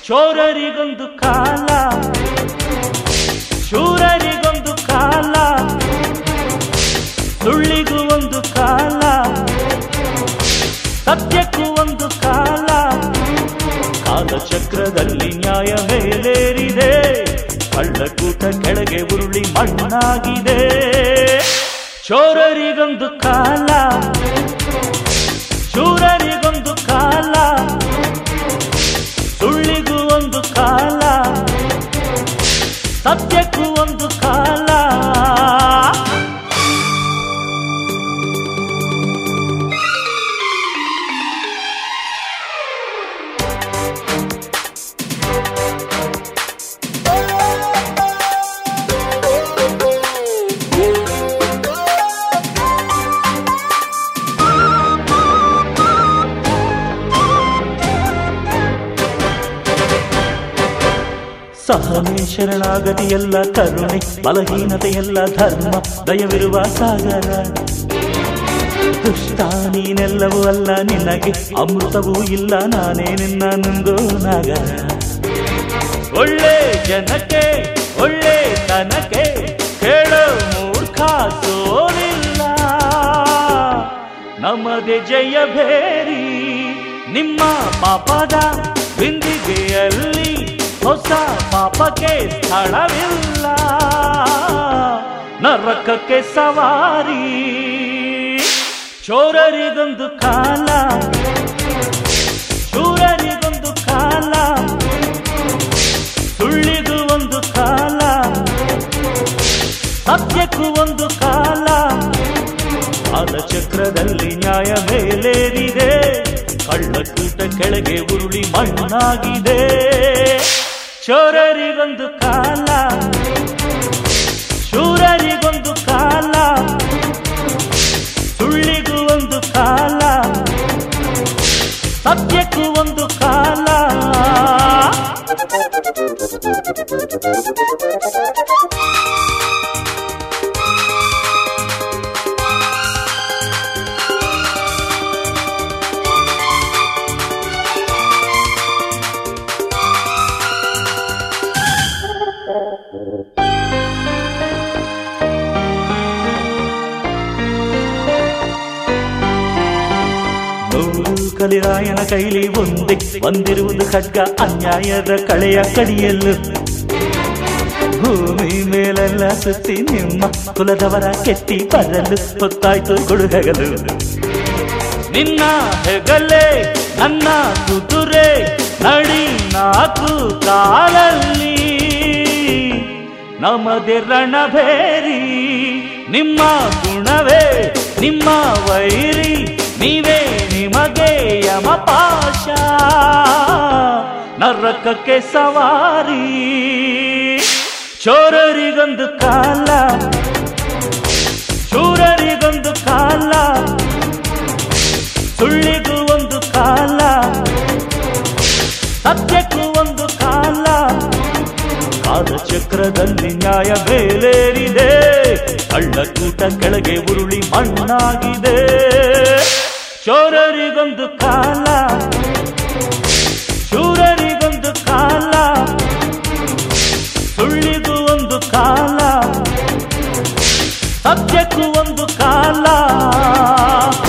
ಚೋರರಿಗೊಂದು ಕಾಲ ಶೂರರಿಗೊಂದು ಕಾಲ ಸುಳ್ಳಿಗೂ ಒಂದು ಕಾಲ ಸತ್ಯಕ್ಕೂ ಒಂದು ಕಾಲ ಕಾಲಚಕ್ರದಲ್ಲಿ ನ್ಯಾಯ ಮೇಲೇರಿದೆ ಕಳ್ಳಕೂಟ ಕೆಳಗೆ ಉರುಳಿ ಮಣ್ಣಾಗಿದೆ ಚೋರರಿಗೊಂದು ಕಾಲ ಶೂರರಿಗೊಂದು ಕಾಲ ಸುಳ್ಳಿಗೂ ಒಂದು ಕಾಲ ಸತ್ಯಕ್ಕೂ ಒಂದು ಕಾಲ ಸಹನೆ ಶರಣಾಗತಿಯಲ್ಲ ಕರುಣೆ ಬಲಹೀನತೆಯಲ್ಲ ಧರ್ಮ ದಯವಿರುವ ಸಾಗರ ದುಷ್ಟ ನೀನೆಲ್ಲವೂ ಅಲ್ಲ ನಿನಗೆ ಅಮೃತವೂ ಇಲ್ಲ ನಾನೇ ನಿನ್ನ ನಂದೋ ನಾಗರ ಒಳ್ಳೆ ಜನಕ್ಕೆ ಒಳ್ಳೆ ತನಕ್ಕೆ ಕೇಳೋ ಮೂರ್ಖ ಸೋಲಿಲ್ಲ ನಮ್ಮದೆ ಜಯ ಭೇರಿ ನಿಮ್ಮ ಪಾಪದ ಬಿಂದಿಗೆಯಲ್ಲಿ ಹೊಸ ಪಾಪಕ್ಕೆ ಸ್ಥಳವಿಲ್ಲ ನರಕಕ್ಕೆ ಸವಾರಿ ಚೋರರಿಗೊಂದು ಕಾಲ ಶೂರರಿಗೊಂದು ಕಾಲ ಸುಳ್ಳಿಗೂ ಒಂದು ಕಾಲ ಸತ್ಯಕ್ಕೂ ಒಂದು ಕಾಲ ಕಾಲಚಕ್ರದಲ್ಲಿ ನ್ಯಾಯ ಮೇಲೇರಿದೆ ಕಳ್ಳಕೂಟ ಕೆಳಗೆ ಉರುಳಿ ಮಣ್ಣಾಗಿದೆ ಚೋರರಿಗೊಂದು ಕಾಲ ಶೂರರಿಗೊಂದು ಕಾಲ ಸುಳ್ಳಿಗೂ ಒಂದು ಕಾಲ ಸತ್ಯಕ್ಕೂ ಒಂದು ಕಾಲ ನೂರು ಕಲಿರಾಯನ ಕೈಲಿ ಒಂದೇ ಬಂದಿರುವುದು ಖಡ್ಗ ಅನ್ಯಾಯದ ಕಳೆಯ ಕಡಿಯಲು ಭೂಮಿ ಮೇಲೆಲ್ಲ ಸುತ್ತಿ ನಿಮ್ಮ ಕುಲದವರ ಕೆತ್ತಿ ಬರಲು ಹೊತ್ತಾಯ್ತು ಕೊಡುಗಗಲು ನಿನ್ನ ಹೆಗಲೇ ನನ್ನ ಕುದುರೆ ನಡಿ ನಾಲ್ಕು ಕಾಲಲ್ಲಿ ನಮದೆ ರಣಭೇರಿ ನಿಮ್ಮ ಗುಣವೇ ನಿಮ್ಮ ವೈರಿ ನೀವೇ ನಿಮಗೆ ಯಮಪಾಶ ನರಕಕ್ಕೆ ಸವಾರಿ ಚೋರರಿಗೊಂದು ಕಾಲ ಶೂರರಿಗೊಂದು ಕಾಲ ಸುಳ್ಳಿಗೂ ಒಂದು ಕಾಲ ಸತ್ಯಕ್ಕೂ ಒಂದು ಕಾಲ ಕಾಲಚಕ್ರದಲ್ಲಿ ನ್ಯಾಯ ಮೇಲೇರಿದೆ ಕಳ್ಳಕೂಟ ಕೆಳಗೆ ಉರುಳಿ ಮಣ್ಣಾಗಿದೆ ಚೋರರಿಗೊಂದು ಕಾಲ ಶೂರರಿಗೊಂದು ಕಾಲ ಸುಳ್ಳಿಗೂ ಒಂದು ಕಾಲ ಸತ್ಯಕ್ಕೂ ಒಂದು ಕಾಲ